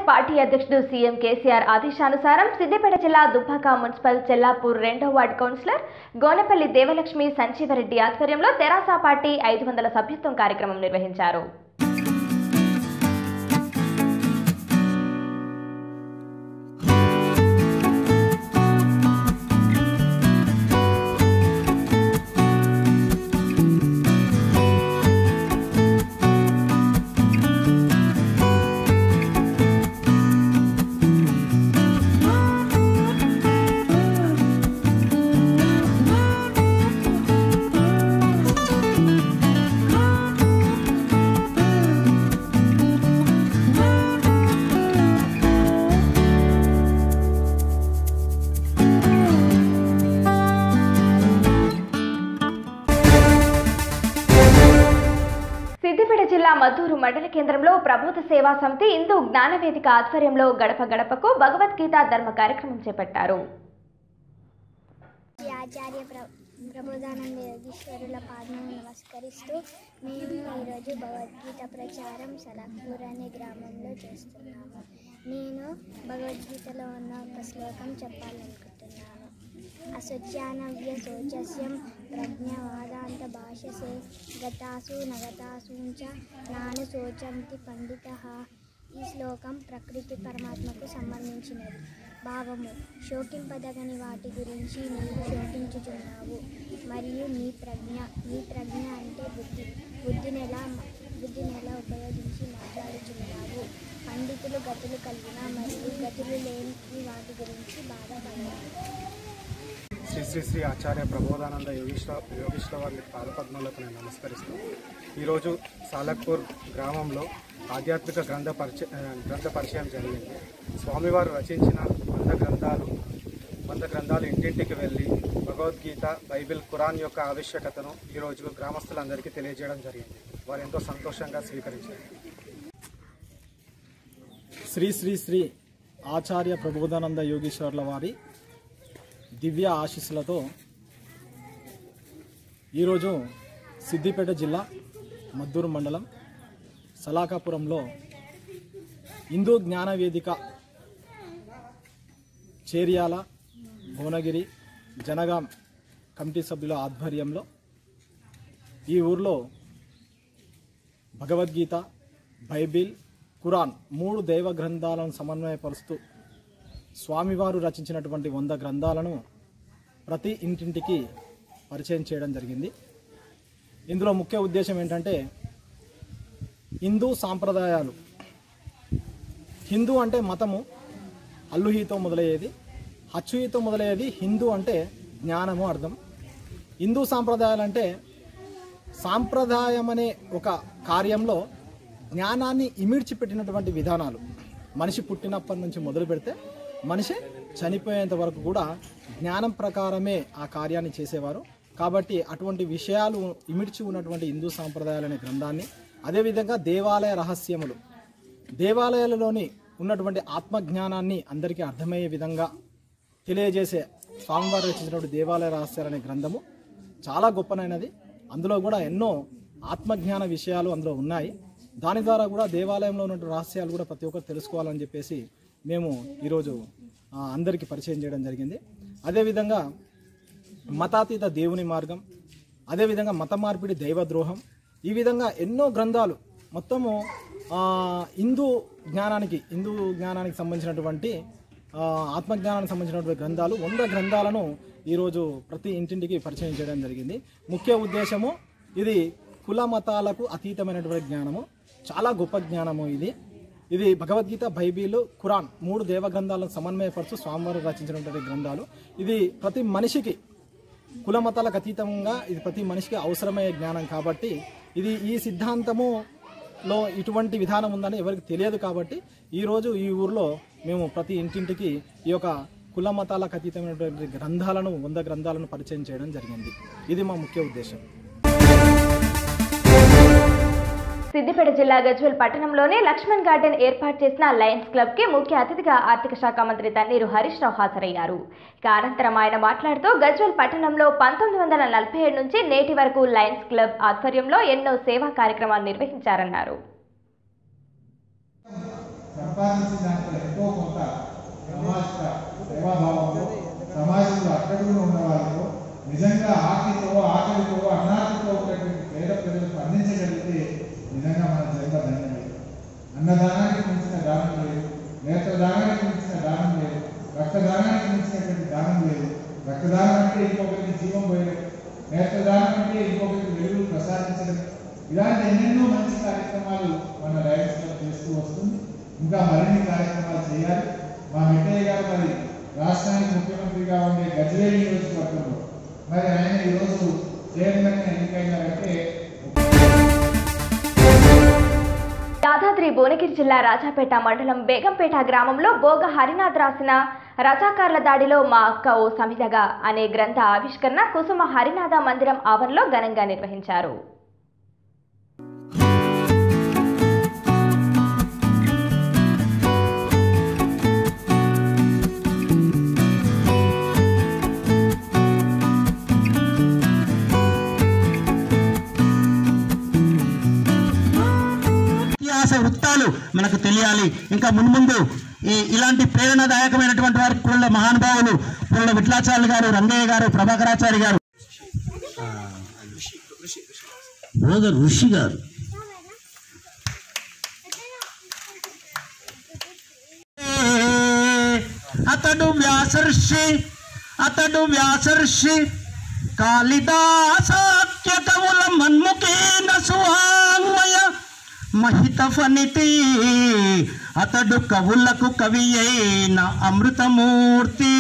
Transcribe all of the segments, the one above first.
Party అధ్యక్షుడు CM KCR ఆదేశానుసారం సిద్దిపేట జిల్లా దుబ్బాక మున్సిపల్ చెల్లాపూర్ రెండో వార్డు కౌన్సిలర్ గోనపల్లి దేవలక్ష్మి సంజీవరెడ్డి ఆధ్వర్యంలో తెరాస పార్టీ ఐదు వందల సభ్యత్వం కార్యక్రమం నిర్వహించారు సిద్దిపేట జిల్లా మద్దూరు మండల కేంద్రంలో ప్రబోధ సేవా సమితి హిందూ జ్ఞానవేదిక ఆధ్వర్యంలో గడప గడపకు భగవద్గీత ధర్మ కార్యక్రమం చేపట్టారు శ్రీ ఆచార్య ప్ర ప్రబోధానంద యోగీశ్వరుల పాదమును నమస్కరిస్తూ మేము ఈరోజు భగవద్గీత ప్రచారం సలాపూర్ అనే గ్రామంలో చేస్తున్నాము నేను భగవద్గీతలో ఉన్న ఒక శ్లోకం చెప్పాలనుకుంటున్నాను అశుచ్యానవ్య శోచస్యం ప్రజ్ఞవాదాంత భాషసే గతాసు నగతాసు చ నాను శోచంతి పండిత ఈ శ్లోకం ప్రకృతి పరమాత్మకు సంబంధించినది భావము శోకింపదగని వాటి గురించి నీవు శోకించుచున్నావు మరియు నీ ప్రజ్ఞ నీ ప్రజ్ఞ అంటే బుద్ధి బుద్ధిని ఎలా బుద్ధిని ఎలా ఉపయోగించి మాట్లాడుచున్నావు పండితులు గతులు కలిగిన మరియు గతులు లేని వాటి గురించి బాధపడ్డారు శ్రీ శ్రీ శ్రీ ఆచార్య ప్రబోధానంద యోగీశ్వర యోగీశ్వర వారి పాదపద్మలకు నేను నమస్కరిస్తూ ఈరోజు సాలక్పూర్ గ్రామంలో ఆధ్యాత్మిక గ్రంథ పరిచయ గ్రంథ పరిచయం జరిగింది స్వామివారు రచించిన వంద గ్రంథాలు వంద గ్రంథాలు ఇంటింటికి వెళ్ళి భగవద్గీత బైబిల్ ఖురాన్ యొక్క ఆవశ్యకతను ఈరోజు గ్రామస్తులందరికీ తెలియజేయడం జరిగింది వారు ఎంతో సంతోషంగా స్వీకరించారు శ్రీ శ్రీ శ్రీ ఆచార్య ప్రబోధానంద యోగీశ్వర్ల వారి దివ్య ఆశీస్సులతో ఈరోజు సిద్దిపేట జిల్లా మద్దూరు మండలం సలాకాపురంలో హిందూ జ్ఞాన వేదిక చేర్యాల భువనగిరి జనగాం కమిటీ సభ్యుల ఆధ్వర్యంలో ఈ ఊర్లో భగవద్గీత బైబిల్ ఖురాన్ మూడు దైవ గ్రంథాలను సమన్వయపరుస్తూ స్వామివారు రచించినటువంటి వంద గ్రంథాలను ప్రతి ఇంటింటికి పరిచయం చేయడం జరిగింది ఇందులో ముఖ్య ఉద్దేశం ఏంటంటే హిందూ సాంప్రదాయాలు హిందూ అంటే మతము అల్లుహీతో మొదలయ్యేది హచ్చుహీతో మొదలయ్యేది హిందూ అంటే జ్ఞానము అర్థం హిందూ సాంప్రదాయాలు అంటే సాంప్రదాయం అనే ఒక కార్యంలో జ్ఞానాన్ని ఇమిడ్చిపెట్టినటువంటి విధానాలు మనిషి పుట్టినప్పటి నుంచి మొదలు పెడితే మనిషి చనిపోయేంత వరకు కూడా జ్ఞానం ప్రకారమే ఆ కార్యాన్ని చేసేవారు కాబట్టి అటువంటి విషయాలు ఇమిడ్చి ఉన్నటువంటి హిందూ సాంప్రదాయాలు అనే గ్రంథాన్ని అదేవిధంగా దేవాలయ రహస్యములు దేవాలయాలలోని ఉన్నటువంటి ఆత్మజ్ఞానాన్ని అందరికీ అర్థమయ్యే విధంగా తెలియజేసే స్వామివారు రచించినటువంటి దేవాలయ రహస్యాలు అనే గ్రంథము చాలా గొప్పనైనది అందులో కూడా ఎన్నో ఆత్మజ్ఞాన విషయాలు అందులో ఉన్నాయి దాని ద్వారా కూడా దేవాలయంలో ఉన్న రహస్యాలు కూడా ప్రతి ఒక్కరు తెలుసుకోవాలని చెప్పేసి మేము ఈరోజు ఆ, అందరికీ పరిచయం చేయడం జరిగింది అదేవిధంగా మతాతీత దేవుని మార్గం అదేవిధంగా మత మార్పిడి దైవద్రోహం ఈ విధంగా ఎన్నో గ్రంథాలు మొత్తము ఆ, హిందూ జ్ఞానానికి హిందూ జ్ఞానానికి సంబంధించినటువంటి ఆ, ఆత్మజ్ఞానానికి సంబంధించినటువంటి గ్రంథాలు వంద గ్రంథాలను ఈరోజు ప్రతి ఇంటింటికి పరిచయం చేయడం జరిగింది ముఖ్య ఉద్దేశము ఇది కుల మతాలకు అతీతమైనటువంటి జ్ఞానము చాలా గొప్ప జ్ఞానము ఇది ఇది భగవద్గీత బైబిల్ ఖురాన్ మూడు దేవ గ్రంథాలను సమన్వయపరుచు స్వామివారు రచించినటువంటి గ్రంథాలు ఇది ప్రతి మనిషికి కుల మతాలకు అతీతంగా ఇది ప్రతి మనిషికి అవసరమయ్యే జ్ఞానం కాబట్టి ఇది ఈ సిద్ధాంతములో ఇటువంటి విధానం ఉందని ఎవరికి తెలియదు కాబట్టి ఈరోజు ఈ ఊర్లో మేము ప్రతి ఇంటింటికి ఈ యొక్క కుల మతాలకు అతీతమైనటువంటి గ్రంథాలను వంద గ్రంథాలను పరిచయం చేయడం జరిగింది ఇది మా ముఖ్య ఉద్దేశం సిద్దిపేట జిల్లా గజ్వెల్ పట్టణంలోని లక్ష్మణ్ గార్డెన్ ఏర్పాటు చేసిన లయన్స్ క్లబ్ కి ముఖ్య అతిథిగా ఆర్థిక శాఖ మంత్రి తన్నీరు హరీష్ రావు హాజరయ్యారు ఇక అనంతరం ఆయన మాట్లాడుతూ గజ్వెల్ పట్టణంలో పంతొమ్మిది వందల నలభై ఏడు నుంచి నేటి వరకు లయన్స్ క్లబ్ ఆధ్వర్యంలో ఎన్నో సేవా కార్యక్రమాలు నిర్వహించారన్నారు సంపాదించిన దాంట్లో ఎంతో కొంత సామాజిక సేవాభావంతో సమాజంలో అట్టడుగున ఉన్న వాళ్ళతో నిజంగా ఆకలితో ఆకలితో అన్నార్థతో ఉన్నటువంటి పేద ప్రజలకు అందించగలిగితే నిజంగా మన జన్మ ధన్యమే అన్నదానానికి మించిన దానం లేదు నేత్రదానానికి మించిన దానం లేదు రక్తదానానికి మించినటువంటి దానం లేదు రక్తదానం అంటే ఇంకొకరికి జీవం పోయడం నేత్రదానం అంటే ఇంకొకరికి వెలుగులు ప్రసాదించడం ఇలాంటి ఎన్నెన్నో మంచి కార్యక్రమాలు మన లయన్స్ క్లబ్ చేస్తూ వస్తుంది ఇంకా మరిన్ని కార్యక్రమాలు చేయాలి మా వెంకయ్య గారు మరి రాష్ట్రానికి ముఖ్యమంత్రిగా ఉండే గజ్వేల్ నియోజకవర్గంలో మరి ఆయన ఈరోజు చైర్మన్ ఎన్నికైనారంటే యాదాద్రి భువనగిరి జిల్లా రాజాపేట మండలం బేగంపేట గ్రామంలో బోగ హరినాథ్ రాసిన రజాకార్ల దాడిలో మా అక్క ఓ సమిధగా అనే గ్రంథ ఆవిష్కరణ కుసుమ హరినాథ మందిరం ఆవరణలో ఘనంగా నిర్వహించారు ఇతిహాస వృత్తాలు మనకు తెలియాలి ఇంకా మున్ముందు ఈ ఇలాంటి ప్రేరణాదాయకమైనటువంటి వారి కుళ్ళ మహానుభావులు కుళ్ళ విట్లాచార్యులు గారు రంగయ్య గారు ప్రభాకరాచారి గారు భోగ ఋషి గారు అతడు వ్యాసర్షి అతడు వ్యాసర్షి కాళిదాసాఖ్య కవుల మన్ముఖేన సువాంగ్మయ మహిత ఫణితి అతడు కవులకు కవి అయిన అమృతమూర్తి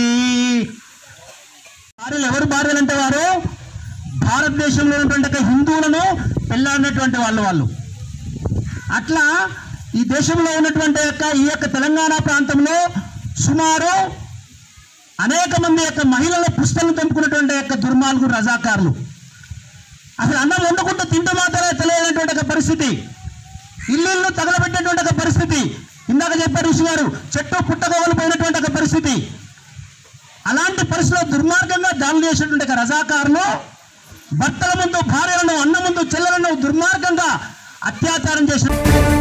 భార్యలు ఎవరు భార్యలు అంటే వారు భారతదేశంలో ఉన్నటువంటి ఒక హిందువులను పెళ్ళాడినటువంటి వాళ్ళు వాళ్ళు అట్లా ఈ దేశంలో ఉన్నటువంటి యొక్క ఈ యొక్క తెలంగాణ ప్రాంతంలో సుమారు అనేక మంది యొక్క మహిళల పుస్తలను తెంపుకున్నటువంటి యొక్క దుర్మార్గులు రజాకారులు అసలు అన్నం వండుకుంటూ తింటూ మాత్రమే తెలియనటువంటి ఒక పరిస్థితి ఇల్లు తగలబెట్టినటువంటి ఒక పరిస్థితి ఇందాక చెప్పారు ఋషి గారు చెట్టు పుట్టగోవలు పోయినటువంటి ఒక పరిస్థితి అలాంటి పరిస్థితిలో దుర్మార్గంగా దాడులు చేసినటువంటి ఒక రజాకారులు భర్తల ముందు భార్యలను అన్న ముందు చెల్లెలను దుర్మార్గంగా అత్యాచారం చేసిన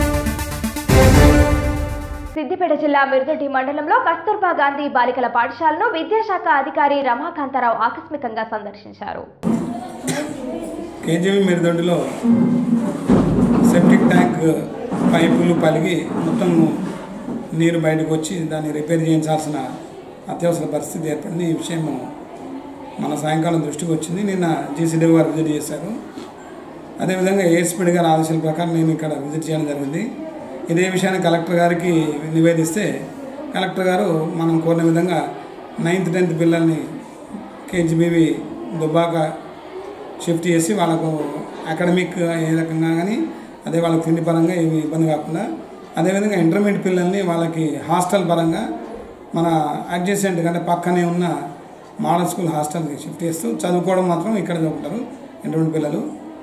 సిద్దిపేట జిల్లా మిరుదొడ్డి మండలంలో కస్తూర్బా గాంధీ బాలికల పాఠశాలను విద్యాశాఖ అధికారి రమాకాంతారావు ఆకస్మికంగా సందర్శించారు కేజీబీ మిరుదొడ్డిలో సెప్టిక్ ట్యాంక్ పైపులు పలిగి మొత్తం నీరు బయటకు వచ్చి దాన్ని రిపేర్ చేయించాల్సిన అత్యవసర పరిస్థితి ఏర్పడింది ఈ విషయం మన సాయంకాలం దృష్టికి వచ్చింది నిన్న జీసీడీ గారు విజిట్ చేశారు అదేవిధంగా ఏఎస్పీడి గారి ఆదేశాల ప్రకారం నేను ఇక్కడ విజిట్ చేయడం జరిగింది ఇదే విషయాన్ని కలెక్టర్ గారికి నివేదిస్తే కలెక్టర్ గారు మనం కోరిన విధంగా నైన్త్ టెన్త్ పిల్లల్ని కేజీబీవి దుబ్బాక షిఫ్ట్ చేసి వాళ్ళకు అకాడమిక్ ఏ రకంగా కానీ అదే వాళ్ళకి తిండి పరంగా ఏమి ఇబ్బంది కాకుండా అదేవిధంగా ఇంటర్మీడియట్ పిల్లల్ని వాళ్ళకి హాస్టల్ పరంగా మన అడ్జసెంట్ అంటే పక్కనే ఉన్న మోడల్ స్కూల్ హాస్టల్కి షిఫ్ట్ చేస్తూ చదువుకోవడం మాత్రం ఇక్కడ చదువుకుంటారు ఇంటర్మీడియట్ పిల్లలు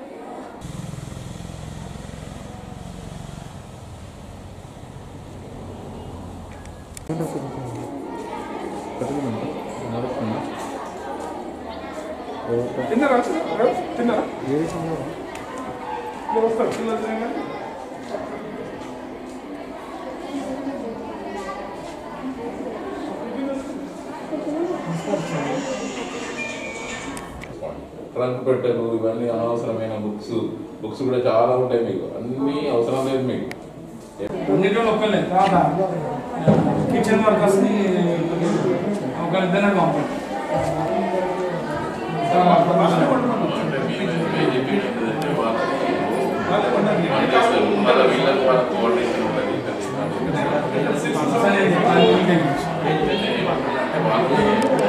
ట్రంక్ పెట్టెలు ఇవన్నీ అనవసరమైన బుక్స్ బుక్స్ కూడా చాలా ఉంటాయి మీకు అన్ని అవసరం లేదు మీకు అన్నింటిలో ఒక్కలే తర్వాత కిచెన్ వర్కర్స్ని ఒకరిద్దరే పంపండి అంటే మీ మీరు చెప్పేటంటే వాళ్ళకి వాళ్ళు చేస్తారు మళ్ళీ వీళ్ళకి వాళ్ళ కోఆర్డినేషన్ ఉంటుంది సరే, అది మీకే తెలుసు. అంటే వాళ్ళు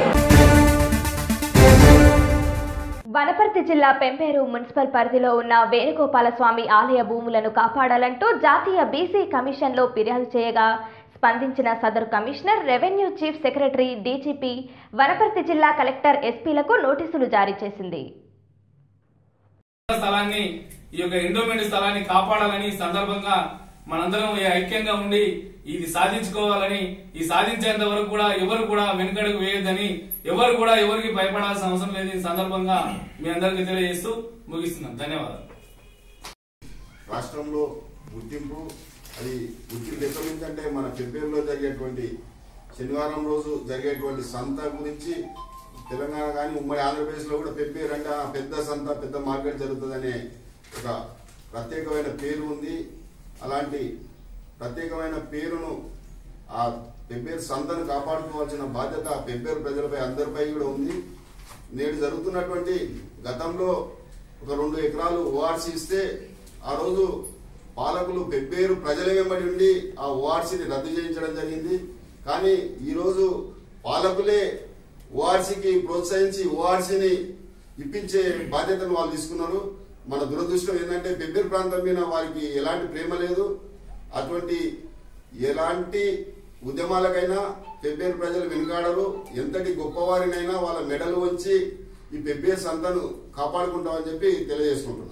వనపర్తి జిల్లా పెంపేరు మున్సిపల్ పరిధిలో ఉన్న వేణుగోపాల స్వామి ఆలయ భూములను కాపాడాలంటూ జాతీయ బీసీ కమిషన్లో ఫిర్యాదు చేయగా స్పందించిన సదరు commissioner revenue chief secretary DGP Wanaparthy జిల్లా కలెక్టర్ ఎస్పీలకు నోటీసులు జారీ చేసింది స్థలాన్ని ఈ యొక్క ఎండోమెంట్ స్థలాన్ని కాపాడాలని ఈ సందర్భంగా మనందరం ఈ ఐక్యంగా ఉండి ఇది సాధించుకోవాలని ఈ సాధించేంత వరకు కూడా ఎవరు కూడా వెనుకడుగు వేయొద్దని ఎవరు కూడా ఎవరికి భయపడాల్సిన అవసరం లేదు ఈ సందర్భంగా మీ అందరికీ తెలియజేస్తూ ముగిస్తున్నాం ధన్యవాదాలు రాష్ట్రంలో గుర్తింపు అది ఉచిత ఎక్కడి నుంచి అంటే మన ఫిబ్రవరిలో జరిగేటువంటి శనివారం రోజు జరిగేటువంటి సంత గురించి తెలంగాణ కానీ ఉమ్మడి ఆంధ్రప్రదేశ్లో కూడా పెబ్బేరు అంటే ఆ పెద్ద సంత పెద్ద మార్కెట్ జరుగుతుందనే ఒక ప్రత్యేకమైన పేరు ఉంది అలాంటి ప్రత్యేకమైన పేరును ఆ పెబ్బేరు సంతను కాపాడుకోవాల్సిన బాధ్యత ఆ పెబ్బేరు ప్రజలపై అందరిపై కూడా ఉంది నేడు జరుగుతున్నటువంటి గతంలో ఒక రెండు ఎకరాలు ఓఆర్సీ ఇస్తే ఆ రోజు పాలకులు పెబ్బేరు ప్రజల వెంబడి ఉండి ఆ ఓఆర్సీని రద్దు చేయించడం జరిగింది కానీ ఈరోజు పాలకులే ఓఆర్సీకి ప్రోత్సహించి ఓఆర్సీని ఇప్పించే బాధ్యతను వాళ్ళు తీసుకున్నారు మన దురదృష్టం ఏంటంటే పెబ్బేరు ప్రాంతం మీద వారికి ఎలాంటి ప్రేమ లేదు అటువంటి ఎలాంటి ఉద్యమాలకైనా పెబ్బేరు ప్రజలు వెనుకాడరు ఎంతటి గొప్పవారినైనా వాళ్ళ మెడలు వంచి ఈ పెబ్బేరు సంతను కాపాడుకుంటామని చెప్పి తెలియజేసుకుంటున్నాం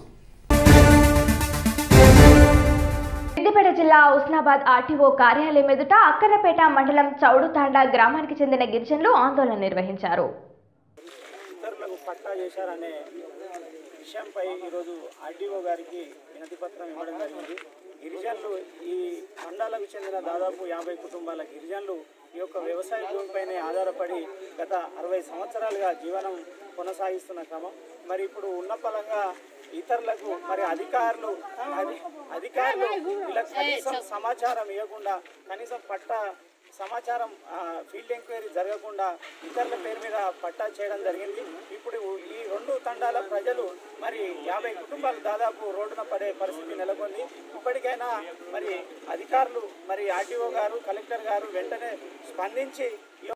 సిద్దిపేట జిల్లా హుస్నాబాద్ ఆర్టీఓ కార్యాలయం ఎదుట అక్కన్నపేట మండలం చౌడుతాండా గ్రామానికి చెందిన గిరిజనులు ఆందోళన నిర్వహించారు ఇతరులకు పట్టా చేశారనే విషయంపై ఈరోజు ఆర్డీఓ గారికి వినతి పత్రం ఇవ్వడం జరిగింది గిరిజనులు ఈ మండలకు చెందిన దాదాపు యాభై కుటుంబాల గిరిజనులు ఈ యొక్క వ్యవసాయ భూమిపైనే ఆధారపడి గత అరవై సంవత్సరాలుగా జీవనం కొనసాగిస్తున్న క్రమం మరి ఇప్పుడు ఉన్న పలంగా ఇతరులకు మరి అధికారులు అధి- అధికారులు వీళ్ళకి కనీసం సమాచారం ఇవ్వకుండా కనీసం పట్ట సమాచారం ఆ, ఫీల్డ్ ఎంక్వైరీ జరగకుండా ఇతరుల పేరు మీద పట్టా చేయడం జరిగింది ఇప్పుడు ఈ రెండు తండాల ప్రజలు మరి యాభై కుటుంబాలు దాదాపు రోడ్డున పడే పరిస్థితి నెలకొంది ఇప్పటికైనా మరి అధికారులు మరి ఆర్టీఓ గారు కలెక్టర్ గారు వెంటనే స్పందించి ఈ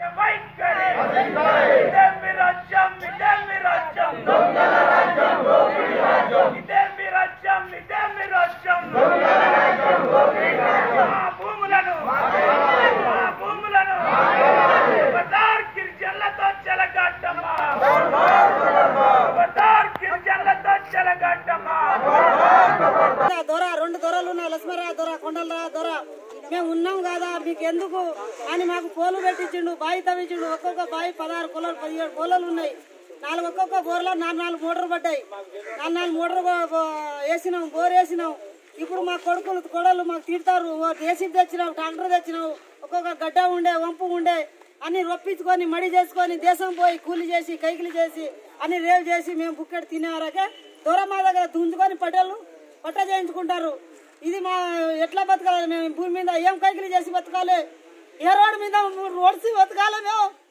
దొర రెండు దొరలు ఉన్నాయి లక్ష్మరా దొర కొండలరా దొర మేము ఉన్నాం కదా మీకు ఎందుకు అని మాకు పోలు పెట్టించిండు బావి తవ్వించిండు ఒక్కొక్క బావి పదహారు పొలాలు పదిహేడు పొలాలు ఉన్నాయి నాలుగు ఒక్కొక్క బోర్లో నాలుగు నాలుగు మోటార్లు పడ్డాయి నాలుగు నాలుగు మోటార్ వేసినాం బోర్ వేసినాం ఇప్పుడు మా కొడుకులు కొడలు మాకు తిడతారు ఓ జేసీబీ తెచ్చినావు ట్రాక్టర్ తెచ్చినావు ఒక్కొక్క గడ్డ ఉండే వంపు ఉండే అన్ని రొప్పించుకొని మడి చేసుకొని దేశం పోయి కూలి చేసి కైకిలి చేసి అన్ని రేవు చేసి మేము బుక్కెట్ తినేవరకే దూర మా దగ్గర దుంజుకొని పట్టలు పట్ట చేయించుకుంటారు ఇది మా ఎట్లా బతకాలి మేము భూమి మీద ఏం కైకిలి చేసి బతకాలి ఏ రోడ్డు మీద రోడ్సి బతకాలి మేము